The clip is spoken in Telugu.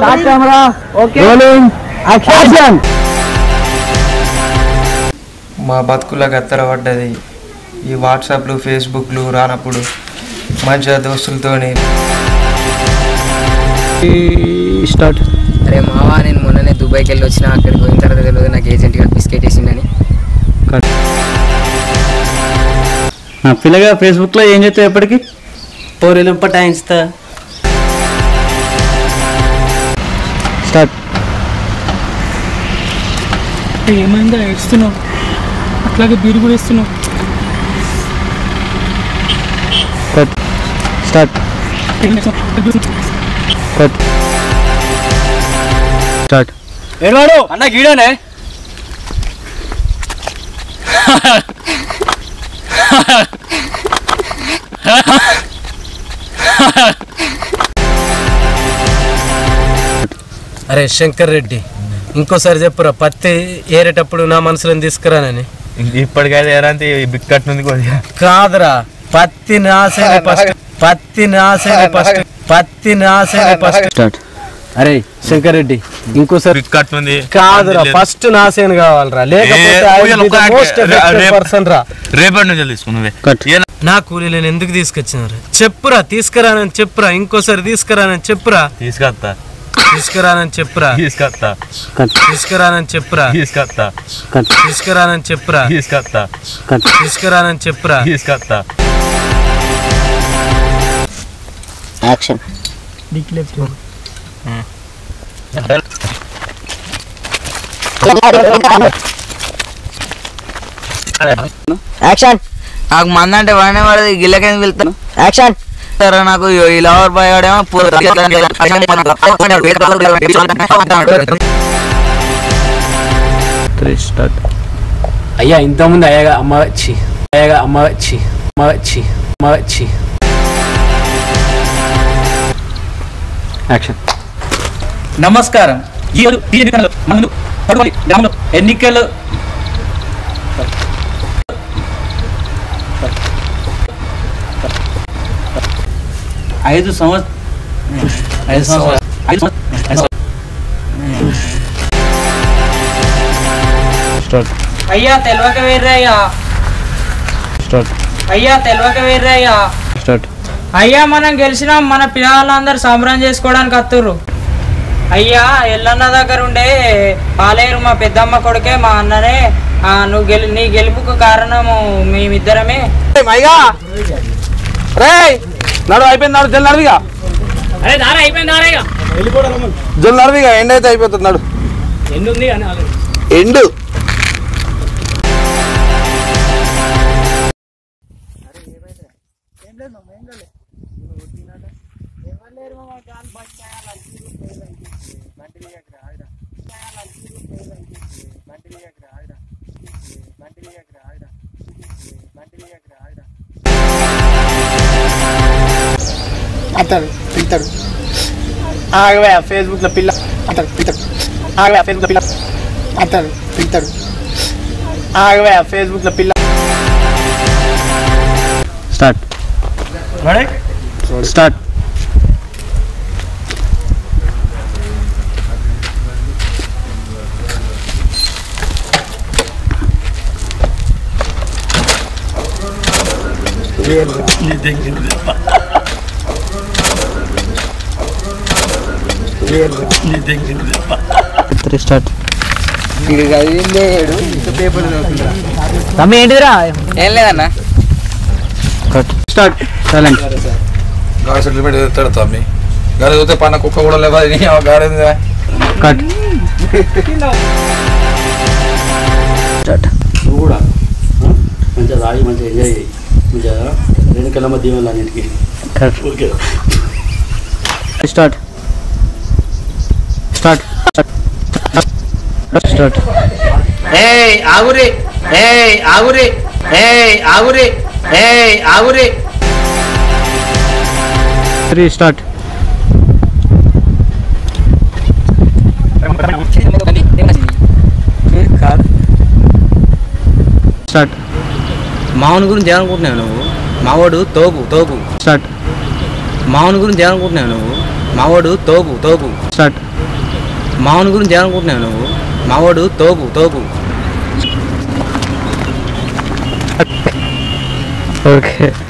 Start camera okay rolling action మా బతుకుల గత్తర పడ్డది ఈ వాట్సాప్లు ఫేస్బుక్లు రానప్పుడు మంచిగా దోస్తులతోని స్టార్ట్ అరే మావా నేను మొన్ననే దుబాయ్కి వెళ్ళి వచ్చిన అక్కడికి పోయిన తర్వాత తెలియదు నాకు ఏజెంట్ గారు బిస్కెట్ వేసిండని పిల్లగా ఫేస్బుక్ లో ఏం చేస్తావు ఎప్పటికి పౌరులు పటాయిస్తా స్టార్ట్ ఏమైందా ఏడుస్తున్నావు అట్లాగే బీరు కూడా ఇస్తున్నావు కట్ స్టార్ట్ కట్ స్టార్ట్ ఏడవాడు అన్న గీడనే అరే శంకర్ రెడ్డి ఇంకోసారి చెప్పురా పత్తి ఏరేటప్పుడు నా మనసులో తీసుకురానని ఇప్పటికైతే ఎలాంటి బిక్కట్ ఉంది కొద్దిగా కాదురా పత్తి నాసేనే ఫస్ట్ పత్తి నాసేనే ఫస్ట్ పత్తి నాసేనే ఫస్ట్ స్టార్ట్ అరే శంకర్ రెడ్డి ఇంకోసారి బిక్కట్ ఉంది కాదురా ఫస్ట్ నాసేన్ కావాలరా లేకపోతే మోస్ట్ పర్సన్ రా రేపటి నుంచి తీసుకున్నవే కట్ నా కూలీ నేను ఎందుకు తీసుకొచ్చినారు చెప్పురా తీసుకురానని చెప్పురా ఇంకోసారి తీసుకురానని చెప్పురా తీసుకొస్తా తీసుకురానని చెప్పురా తీసుకొస్తా కట్ తీసుకురానని చెప్పురా తీసుకొస్తా కట్ తీసుకురానని చెప్పురా తీసుకొస్తా కట్ తీసుకురానని చెప్పురా తీసుకొస్తా యాక్షన్ యాక్షన్ నాకు మంద అంటే వాడినే వాడది గిల్లకెందుకు వెళ్తాను యాక్షన్ సరే నాకు ఈ లవర్ బాయ్ వాడేమో త్రీ స్టార్ట్ అయ్యా ఇంతకుముందు అయ్యగా అమ్మ వచ్చి అయ్యగా అమ్మ వచ్చి అమ్మ వచ్చి అమ్మ వచ్చి యాక్షన్ నమస్కారం ఈ రోజు టీడీపీ కళలో మనము పడుకోని గ్రామంలో ఎన్నికలు ఐదు సంవత్సరం ఐదు సంవత్సరాలు ఐదు సంవత్సరాలు ఐదు సంవత్సరాలు. స్టార్ట్ అయ్యా తెలవక వేర్రయ్యా స్టార్ట్ అయ్యా తెలవక వేర్రయ్యా స్టార్ట్ అయ్యా మనం గెలిచినాం మన పిల్లలందరూ సంబరం చేసుకోవడానికి వస్తుర్రు అయ్యా ఎల్లన్న దగ్గర ఉండే పాలేరు మా పెద్దమ్మ కొడుకే మా అన్ననే ఆ, నువ్వు గెలి నీ గెలుపుకు కారణము మేమిద్దరమే మైగా రే నడు అయిపోయింది నడు జల్ నడువిగా అరే దారా అయిపోయింది దారా జల్ నడువిగా ఎండ్ అయితే అయిపోతుంది నడు ఎన్ని ఉంది అని ఆలోచన. ఎండు అతడు పిలుతాడు ఆగవే ఫేస్బుక్ లో పిల్ల అతడు పిలుతాడు ఆగవే ఫేస్బుక్ లో పిల్ల అతడు పిలుతాడు ఆగవే ఫేస్బుక్ లో పిల్ల స్టార్ట్ స్టార్ట్ త్రీ స్టార్ట్ తమ్మి ఏంటిదిరా ఏం లేదన్నా కట్ స్టార్ట్ సైలెంట్ గాడి సెటిల్మెంట్ ఎత్తాడు తమ్మి గాడి చూస్తే పన్న కుక్క కూడా లేదా గాడి కట్ స్టార్ట్ నువ్వు కూడా ఆ? మంచిగా తాగి మంచిగా ఎంజాయ్ చేయి మంచిగా రెండు కళ్ళ మధ్య వెళ్ళి అన్నిటికీ cut okay start start start ఏయ్ ఆగురి ఏయ్ ఆగురి ఏయ్ ఆగురి ఏయ్ ఆగురి త్రీ స్టార్ట్ స్టార్ట్ మావుని గురించి ఏమనుకుంటున్నావు నువ్వు మావాడు తోపు తోపు స్టార్ట్ మావుని గురించి ఏమనుకుంటున్నావు నువ్వు మావాడు తోపు తోపు స్టార్ట్ మావని గురించి ఏమనుకుంటున్నావు నువ్వు మావాడు తోపు తోపు ఓకే